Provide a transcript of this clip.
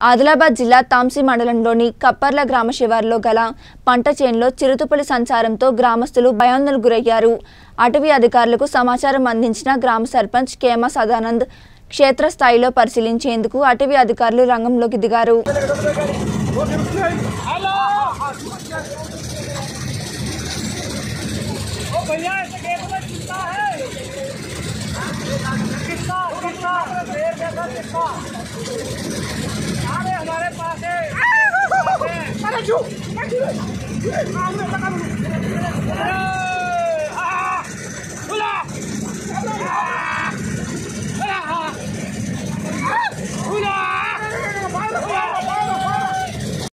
ఆదిలాబాద్ జిల్లా తాంసీ మండలంలోని కప్పర్ల గ్రామ శివారులో గల పంట చేనులో చిరుతుపులి సంచారంతో గ్రామస్తులు భయాందోళనకు గురయ్యారు అటవీ అధికారులకు సమాచారం అందించిన గ్రామ సర్పంచ్ కేమ సదానంద్ క్షేత్రస్థాయిలో పరిశీలించేందుకు అటవీ అధికారులు రంగంలోకి దిగారు ओ भैया ऐसे गेट में कितना है कितना कितना देर कैसा कितना अरे हमारे पास है अरे जो